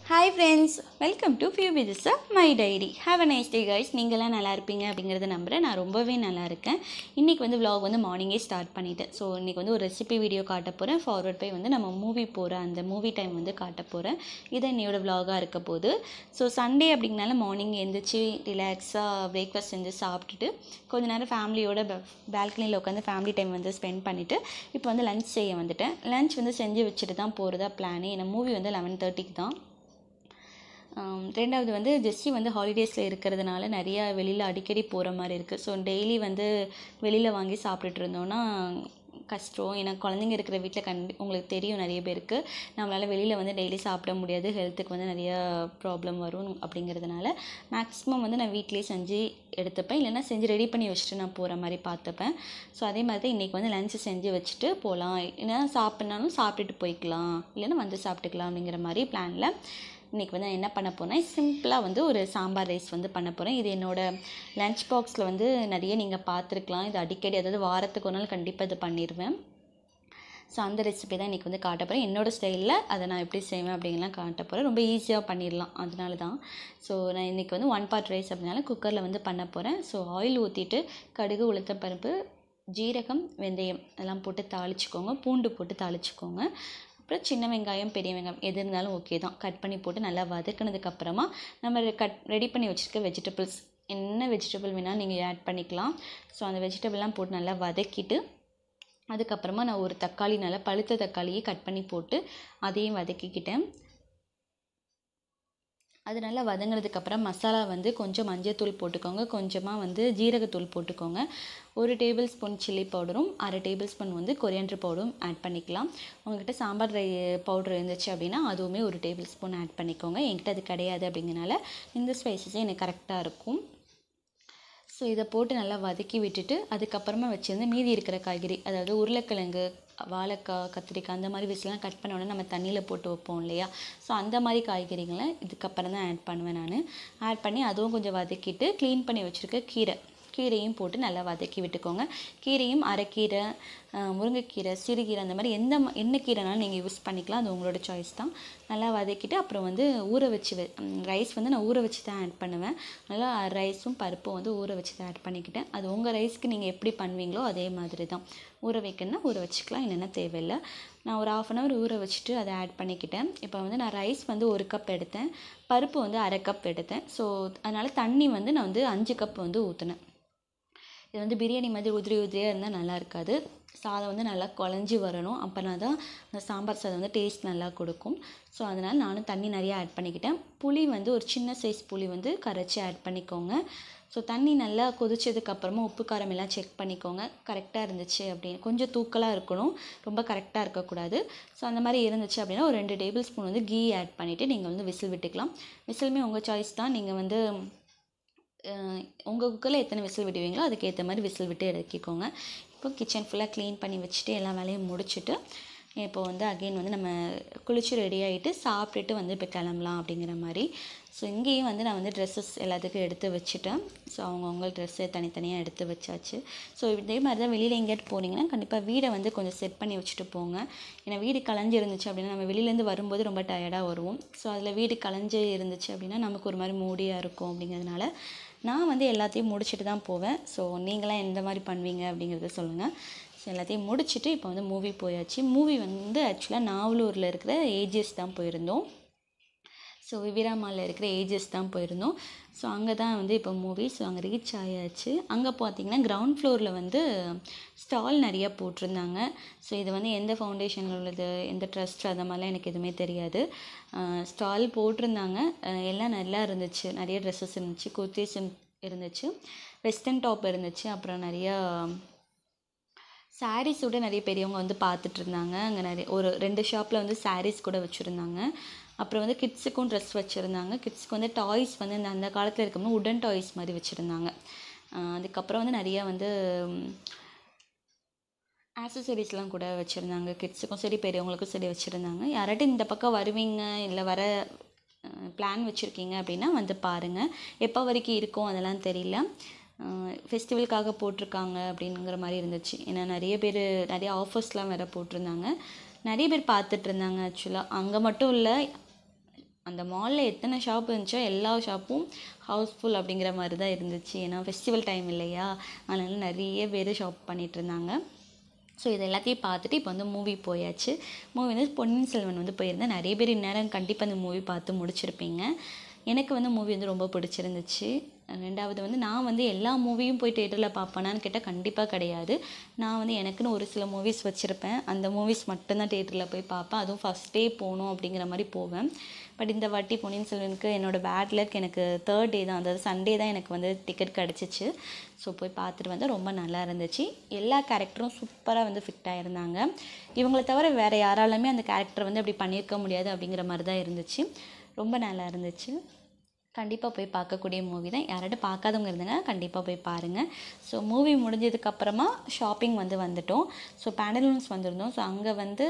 Hi friends welcome to few pages of my diary have a nice day guys நீங்களாம் நல்லா இருப்பீங்க அப்படிங்கிறத நம்புகிறேன் நான் ரொம்பவே நல்லா இருக்கேன் இன்றைக்கி வந்து vlog வந்து மார்னிங்கே ஸ்டார்ட் பண்ணிட்டேன் ஸோ இன்றைக்கி வந்து ஒரு ரெசிபி வீடியோ காட்ட போகிறேன் ஃபார்வர்ட் போய் வந்து நம்ம மூவி போகிற அந்த மூவி டைம் வந்து காட்ட போகிறேன் இது என்னையோட vlog-ஆ இருக்க போகுது ஸோ சண்டே அப்படிங்கனால மார்னிங் எழுந்திரிச்சு ரிலாக்ஸாக பிரேக்ஃபாஸ்ட் செஞ்சு சாப்பிட்டுட்டு கொஞ்ச நேரம் ஃபேமிலியோட பால்கனியில் உட்காந்து ஃபேமிலி டைம் வந்து ஸ்பெண்ட் பண்ணிவிட்டு இப்போ வந்து லஞ்ச் செய்ய வந்துட்டேன் லஞ்ச் வந்து செஞ்சு வச்சுட்டு தான் போகிறதா பிளானே ஏன்னா மூவி வந்து லெவன் தேர்ட்டிக்கு தான் ஆம், ரெண்டாவது வந்து ஜெஸ்ஸி வந்து ஹாலிடேஸில் இருக்கிறதுனால நிறையா வெளியில் அடிக்கடி போகிற மாதிரி இருக்குது ஸோ டெய்லி வந்து வெளியில் வாங்கி சாப்பிட்டுட்டு இருந்தோன்னா கஷ்டம் ஏன்னா குழந்தைங்க இருக்கிற வீட்டில் கண்டி உங்களுக்கு தெரியும் நிறைய பேருக்கு நம்மளால் வெளியில் வந்து டெய்லி சாப்பிட முடியாது ஹெல்த்துக்கு வந்து நிறையா ப்ராப்ளம் வரும் அப்படிங்கிறதுனால மேக்ஸிமம் வந்து நான் வீட்டிலேயே செஞ்சு எடுத்துப்பேன் இல்லைன்னா செஞ்சு ரெடி பண்ணி வச்சுட்டு நான் போகிற மாதிரி பார்த்துப்பேன் ஸோ அதே மாதிரி தான் இன்றைக்கி வந்து லஞ்சு செஞ்சு வச்சுட்டு போகலாம் இல்லைன்னா சாப்பிட்னாலும் சாப்பிட்டுட்டு போய்க்கலாம் இல்லைன்னா வந்து சாப்பிட்டுக்கலாம் அப்படிங்கிற மாதிரி பிளானில் இன்றைக்கி வந்து நான் என்ன பண்ண போறேன் சிம்பிளாக வந்து ஒரு சாம்பார் ரைஸ் வந்து பண்ண போகிறேன் இது என்னோட லஞ்ச் பாக்ஸில் வந்து நிறைய நீங்கள் பார்த்துருக்கலாம் இது அடிக்கடி அதாவது வாரத்துக்கு ஒரு நாள் கண்டிப்பாக இது பண்ணிடுவேன் ஸோ அந்த ரெசிபி தான் இன்றைக்கி வந்து காட்ட போகிறேன் என்னோடய ஸ்டைலில் அதை நான் எப்படி செய்வேன் அப்படிங்கலாம் காட்ட போகிறேன் ரொம்ப ஈஸியாக பண்ணிடலாம் அதனால தான் ஸோ நான் இன்றைக்கி வந்து ஒன் பார்ட் ரைஸ் அப்படினால குக்கரில் வந்து பண்ண போகிறேன் ஸோ ஆயில் ஊற்றிட்டு கடுகு உளுத்தப்பருப்பு ஜீரகம் வெந்தயம் எல்லாம் போட்டு தாளிச்சுக்கோங்க பூண்டு போட்டு தாளிச்சுக்கோங்க அப்புறம் சின்ன வெங்காயம் பெரிய வெங்காயம் எது இருந்தாலும் ஓகே தான் கட் பண்ணி போட்டு நல்லா வதக்கினதுக்கப்புறமா நம்ம கட் ரெடி பண்ணி வச்சுருக்க வெஜிடபிள்ஸ் என்ன வெஜிடபிள் வேணாலும் நீங்கள் ஆட் பண்ணிக்கலாம் ஸோ அந்த வெஜிடபிள்லாம் போட்டு நல்லா வதக்கிட்டு அதுக்கப்புறமா நான் ஒரு தக்காளி நல்லா பழுத்த தக்காளியை கட் பண்ணி போட்டு அதையும் வதக்கிக்கிட்டேன் அது நல்லா வதங்கினதுக்கப்புறம் மசாலா வந்து கொஞ்சம் மஞ்சத்தூள் போட்டுக்கோங்க கொஞ்சமாக வந்து ஜீரகத்தூள் போட்டுக்கோங்க ஒரு டேபிள் ஸ்பூன் சில்லி பவுடரும் அரை டேபிள் ஸ்பூன் வந்து கொரியண்டர் பவுடரும் ஆட் பண்ணிக்கலாம் உங்கள்கிட்ட சாம்பார் ரை பவுடர் இருந்துச்சு அப்படின்னா அதுவுமே ஒரு டேபிள் ஸ்பூன் ஆட் பண்ணிக்கோங்க என்கிட்ட அது கிடையாது அப்படிங்கிறனால இந்த ஸ்பைசஸே எனக்கு கரெக்டாக இருக்கும் ஸோ இதை போட்டு நல்லா வதக்கி விட்டுட்டு அதுக்கப்புறமா வச்சிருந்து மீதி இருக்கிற காய்கறி அதாவது உருளைக்கிழங்கு வாழைக்காய் கத்திரிக்காய் அந்த மாதிரி விசிலாம் கட் பண்ண உடனே நம்ம தண்ணியில் போட்டு வைப்போம் இல்லையா ஸோ அந்த மாதிரி காய்கறிகளை இதுக்கப்புறம் தான் ஆட் பண்ணுவேன் நான் ஆட் பண்ணி அதுவும் கொஞ்சம் வதக்கிட்டு க்ளீன் பண்ணி வச்சுருக்க கீரை கீரையும் போட்டு நல்லா வதக்கி விட்டுக்கோங்க கீரையும் அரைக்கீரை அஹ், முருங்கைக்கீரை சிறுகீரை அந்த மாதிரி எந்த ம- என்ன கீரைனாலும் நீங்கள் யூஸ் பண்ணிக்கலாம் அது உங்களோட சாய்ஸ் தான் நல்லா வதக்கிட்டு அப்புறம் வந்து ஊற வச்சு ரைஸ் வந்து நான் ஊற வச்சு தான் ஆட் பண்ணுவேன் நல்லா ரைஸும் பருப்பும் வந்து ஊற வச்சு தான் ஆட் பண்ணிக்கிட்டேன் அது உங்கள் ரைஸ்க்கு நீங்கள் எப்படி பண்ணுவீங்களோ அதே மாதிரி தான் ஊற வைக்கணும்னா ஊற வச்சுக்கலாம் இல்லைன்னா தேவையில்லை நான் ஒரு ஆஃப் அன் ஹவர் ஊற வச்சுட்டு அதை ஆட் பண்ணிக்கிட்டேன் இப்போ வந்து நான் ரைஸ் வந்து ஒரு கப் எடுத்தேன் பருப்பு வந்து அரை கப் எடுத்தேன் ஸோ அதனால் தண்ணி வந்து நான் வந்து அஞ்சு கப் வந்து ஊற்றினேன் இது வந்து பிரியாணி மாதிரி உதிரி உதிரியாக இருந்தால் நல்லா இருக்காது சாதம் வந்து நல்லா குழஞ்சி வரணும் அப்போனா தான் அந்த சாம்பார் சாதம் வந்து டேஸ்ட் நல்லா கொடுக்கும் ஸோ அதனால் நானும் தண்ணி நிறையா ஆட் பண்ணிக்கிட்டேன் புளி வந்து ஒரு சின்ன சைஸ் புளி வந்து கரைச்சி ஆட் பண்ணிக்கோங்க ஸோ தண்ணி நல்லா கொதிச்சதுக்கப்புறமா உப்பு காரம் எல்லாம் செக் பண்ணிக்கோங்க கரெக்டாக இருந்துச்சு அப்படின்னு கொஞ்சம் தூக்கலாக இருக்கணும் ரொம்ப கரெக்டாக இருக்கக்கூடாது ஸோ அந்த மாதிரி இருந்துச்சு அப்படின்னா ஒரு ரெண்டு டேபிள் ஸ்பூன் வந்து கீ ஆட் பண்ணிவிட்டு நீங்கள் வந்து விசில் விட்டுக்கலாம் விசிலுமே உங்கள் சாய்ஸ் தான் நீங்கள் வந்து உங்கள் குக்கரில் எத்தனை விசில் விடுவீங்களோ அதுக்கேற்ற மாதிரி விசில் விட்டு இறக்கிக்கோங்க இப்போ கிச்சன் ஃபுல்லாக க்ளீன் பண்ணி வச்சுட்டு எல்லா வேலையும் முடிச்சுட்டு இப்போ வந்து அகெயின் வந்து நம்ம குளிச்சு ரெடி ஆகிட்டு சாப்பிட்டுட்டு வந்து இப்போ கிளம்பலாம் அப்படிங்கிற மாதிரி ஸோ இங்கேயும் வந்து நான் வந்து ட்ரெஸ்ஸஸ் எல்லாத்துக்கும் எடுத்து வச்சுட்டேன் ஸோ அவங்கவுங்க ட்ரெஸ்ஸு தனித்தனியாக எடுத்து வச்சாச்சு ஸோ இதே மாதிரி தான் வெளியில் எங்கேயாட்டு போனீங்கன்னா கண்டிப்பாக வீடை வந்து கொஞ்சம் செட் பண்ணி வச்சுட்டு போங்க ஏன்னா வீடு கலைஞ்சு இருந்துச்சு அப்படின்னா நம்ம வெளியிலேருந்து வரும்போது ரொம்ப டயர்டாக வருவோம் ஸோ அதில் வீடு கலைஞ்சு இருந்துச்சு அப்படின்னா நமக்கு ஒரு மாதிரி மூடியாக இருக்கும் அப்படிங்கிறதுனால நான் வந்து எல்லாத்தையும் முடிச்சுட்டு தான் போவேன் ஸோ நீங்களாம் எந்த மாதிரி பண்ணுவீங்க அப்படிங்கிறத சொல்லுங்கள் ஸோ எல்லாத்தையும் முடிச்சுட்டு இப்போ வந்து மூவி போயாச்சு மூவி வந்து ஆக்சுவலாக நாவலூரில் இருக்கிற ஏஜிஎஸ் தான் போயிருந்தோம் ஸோ விவிராமாவில் இருக்கிற ஏஜஸ் தான் போயிருந்தோம் ஸோ அங்கே தான் வந்து இப்போ மூவி ஸோ அங்கே ரீச் ஆயாச்சு அங்கே பார்த்தீங்கன்னா கிரவுண்ட் ஃப்ளோரில் வந்து ஸ்டால் நிறையா போட்டிருந்தாங்க ஸோ இது வந்து எந்த ஃபவுண்டேஷனில் உள்ளது எந்த ட்ரஸ்ட் அந்த மாதிரிலாம் எனக்கு எதுவுமே தெரியாது ஸ்டால் போட்டிருந்தாங்க அஹ் எல்லாம் நல்லா இருந்துச்சு நிறைய ட்ரெஸ்ஸஸ் இருந்துச்சு குர்த்திஸ் இருந்துச்சு வெஸ்டர்ன் டாப் இருந்துச்சு அப்புறம் நிறையா சாரீஸ் கூட நிறைய பெரியவங்க வந்து பார்த்துட்டு இருந்தாங்க அங்கே நிறைய ஒரு ரெண்டு ஷாப்பில் வந்து சாரீஸ் கூட வச்சுருந்தாங்க அப்புறம் வந்து கிட்ஸுக்கும் ட்ரெஸ் வச்சுருந்தாங்க கிட்ஸுக்கு வந்து டாய்ஸ் வந்து இந்த அந்த காலத்தில் இருக்கும்போது உடன் டாய்ஸ் மாதிரி வச்சுருந்தாங்க அதுக்கப்புறம் வந்து நிறைய வந்து ஆக்சசரிஸ்லாம் கூட வச்சுருந்தாங்க கிட்ஸுக்கும் சரி பெரியவங்களுக்கும் சரி வச்சுருந்தாங்க யாராட்டும் இந்த பக்கம் வருவீங்க இல்லை வர பிளான் வச்சுருக்கீங்க அப்படின்னா வந்து பாருங்கள் எப்போ வரைக்கும் இருக்கும் அதெல்லாம் தெரியல ஃபெஸ்டிவலுக்காக போட்டிருக்காங்க அப்படிங்கிற மாதிரி இருந்துச்சு ஏன்னா நிறைய பேர் நிறைய ஆஃபர்ஸ்லாம் வேறு போட்டிருந்தாங்க நிறைய பேர் பார்த்துட்டு இருந்தாங்க ஆக்சுவலாக அங்கே மட்டும் இல்லை அந்த அந்த மாலில் எத்தனை ஷாப் இருந்துச்சோ எல்லா ஷாப்பும் ஹவுஸ்ஃபுல் அப்படிங்கிற மாதிரி தான் இருந்துச்சு ஏன்னா ஃபெஸ்டிவல் டைம் இல்லையா அதனால நிறைய பேர் ஷாப் பண்ணிகிட்டு இருந்தாங்க ஸோ இது எல்லாத்தையும் பார்த்துட்டு இப்போ வந்து மூவி போயாச்சு மூவி வந்து பொன்னியின் செல்வன் வந்து போயிருந்தேன் நிறைய பேர் இந்நேரம் கண்டிப்பாக அந்த மூவி பார்த்து முடிச்சிருப்பீங்க எனக்கு வந்து மூவி வந்து ரொம்ப பிடிச்சிருந்துச்சு ரெண்டாவது வந்து நான் வந்து எல்லா மூவியும் போய் தேட்டரில் பார்ப்பேனான்னு கேட்டால் கண்டிப்பாக கிடையாது நான் வந்து எனக்குன்னு ஒரு சில மூவிஸ் வச்சுருப்பேன் அந்த மூவிஸ் மட்டும்தான் தேட்டரில் போய் பார்ப்பேன் அதுவும் ஃபஸ்ட் டே போகணும் அப்படிங்கிற மாதிரி போவேன் பட் இந்த வாட்டி பொன்னியின் செல்வனுக்கு என்னோடய பேட் லக் எனக்கு தேர்ட் டே தான் அதாவது சண்டே தான் எனக்கு வந்து டிக்கெட் கிடச்சிச்சு ஸோ போய் பார்த்துட்டு வந்து ரொம்ப நல்லா இருந்துச்சு எல்லா கேரக்டரும் சூப்பராக வந்து ஃபிட் ஆகிருந்தாங்க இவங்களை தவிர வேறு யாராலுமே அந்த கேரக்டர் வந்து அப்படி பண்ணியிருக்க முடியாது அப்படிங்கிற மாதிரி தான் இருந்துச்சு ரொம்ப நல்லா இருந்துச்சு கண்டிப்பாக போய் பார்க்கக்கூடிய மூவி தான் யாராவது பார்க்காதவங்க இருந்தாங்க கண்டிப்பாக போய் பாருங்கள் ஸோ மூவி முடிஞ்சதுக்கப்புறமா ஷாப்பிங் வந்து வந்துட்டோம் ஸோ பேண்டலூன்ஸ் வந்திருந்தோம் ஸோ அங்கே வந்து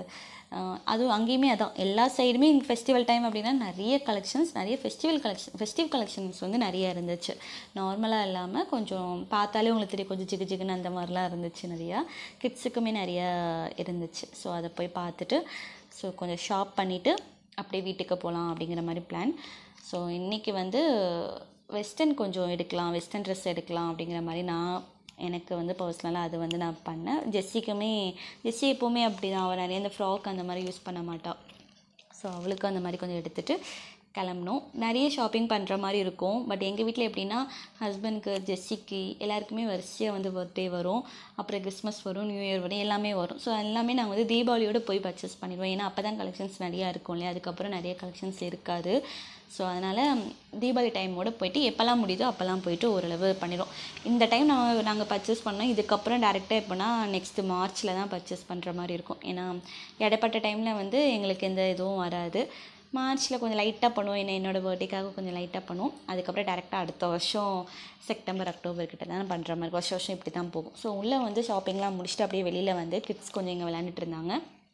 அஹ், அதுவும் அங்கேயுமே அதான் எல்லா சைடுமே இங்கே ஃபெஸ்டிவல் டைம் அப்படின்னா நிறைய கலெக்ஷன்ஸ் நிறைய ஃபெஸ்டிவல் கலெக்ஷன் ஃபெஸ்டிவ் கலெக்ஷன்ஸ் வந்து நிறைய இருந்துச்சு நார்மலாக இல்லாமல் கொஞ்சம் பார்த்தாலே உங்களுக்கு தெரியும் கொஞ்சம் ஜிகு ஜிகுன்னு அந்த மாதிரிலாம் இருந்துச்சு நிறையா கிட்ஸுக்குமே நிறையா இருந்துச்சு ஸோ அதை போய் பார்த்துட்டு ஸோ கொஞ்சம் ஷாப் பண்ணிவிட்டு அப்படியே வீட்டுக்கு போகலாம் அப்படிங்கிற மாதிரி பிளான் ஸோ இன்றைக்கி வந்து வெஸ்டர்ன் கொஞ்சம் எடுக்கலாம் வெஸ்டர்ன் ட்ரெஸ் எடுக்கலாம் அப்படிங்கிற மாதிரி நான் எனக்கு வந்து பர்சனலாக அது வந்து நான் பண்ணேன் ஜெஸ்ஸிக்குமே ஜெஸ்ஸி எப்போவுமே அப்படி தான் அவள் நிறைய இந்த ஃப்ராக் அந்த மாதிரி யூஸ் பண்ண மாட்டாள் ஸோ அவளுக்கு அந்த மாதிரி கொஞ்சம் எடுத்துகிட்டு கிளம்பணும் நிறைய ஷாப்பிங் பண்ணுற மாதிரி இருக்கும் பட் எங்கள் வீட்டில் எப்படின்னா ஹஸ்பண்ட்க்கு ஜெஸ்ஸிக்கு எல்லாருக்குமே வரிசையாக வந்து பர்த்டே வரும் அப்புறம் கிறிஸ்மஸ் வரும் நியூ இயர் வரும் எல்லாமே வரும் ஸோ எல்லாமே நாங்கள் வந்து தீபாவளியோட போய் பர்ச்சேஸ் பண்ணிடுவோம் ஏன்னா அப்போ தான் கலெக்ஷன்ஸ் நிறையா இருக்கும் இல்லையா அதுக்கப்புறம் நிறைய கலெக்ஷன்ஸ் இருக்காது ஸோ அதனால் தீபாவளி டைமோட போயிட்டு எப்போல்லாம் முடியுதோ அப்போல்லாம் போயிட்டு ஓரளவு பண்ணிடுவோம் இந்த டைம் நான் நாங்கள் பர்ச்சேஸ் பண்ணோம் இதுக்கப்புறம் டேரெக்டாக எப்போனா நெக்ஸ்ட்டு மார்ச்சில் தான் பர்ச்சேஸ் பண்ணுற மாதிரி இருக்கும் ஏன்னா இடைப்பட்ட டைமில் வந்து எங்களுக்கு எந்த இதுவும் வராது மார்ச்சில் கொஞ்சம் லைட்டாக பண்ணுவோம் என்ன என்னோடய பர்த்டேக்காக கொஞ்சம் லைட்டாக பண்ணுவோம் அதுக்கப்புறம் டேரெக்டாக அடுத்த வருஷம் செப்டம்பர் அக்டோபர் கிட்ட தான் பண்ணுற மாதிரி இருக்கும். வருஷம் வருஷம் இப்படி தான் போகும் ஸோ உள்ளே வந்து ஷாப்பிங்லாம் முடிச்சுட்டு அப்படியே வெளியில் வந்து கிட்ஸ் கொஞ்சம் இங்கே விளையாண்டுட்டு இருந்தாங்க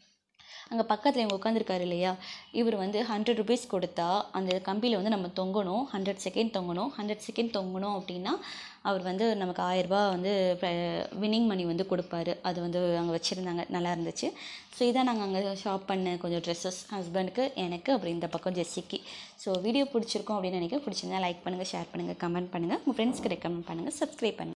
அங்கே பக்கத்தில் இவங்க உட்காந்துருக்காரு இல்லையா இவர் வந்து ஹண்ட்ரட் ருபீஸ் கொடுத்தா அந்த கம்பியில் வந்து நம்ம தொங்கணும் ஹண்ட்ரட் செகண்ட் தொங்கணும் ஹண்ட்ரட் செகண்ட் தொங்கணும் அப்படின்னா அவர் வந்து நமக்கு ஆயிரரூபா வந்து வின்னிங் மணி வந்து கொடுப்பாரு அது வந்து அங்கே வச்சுருந்தாங்க நல்லா இருந்துச்சு ஸோ இதான் நாங்கள் அங்கே ஷாப் பண்ண கொஞ்சம் ட்ரெஸ்ஸஸ் ஹஸ்பண்டுக்கு எனக்கு அப்புறம் இந்த பக்கம் ஜெஸ்ஸிக்கு ஸோ வீடியோ பிடிச்சிருக்கோம் அப்படின்னு நினைக்கிறேன் பிடிச்சிருந்தா லைக் பண்ணுங்கள் ஷேர் பண்ணுங்கள் கமெண்ட் பண்ணுங்கள் உங்கள் ஃப்ரெண்ட்ஸ்க்கு ரெக்கமெண்ட் பண்ணுங்கள் சப்ஸ்கிரைப் பண்ணுங்கள்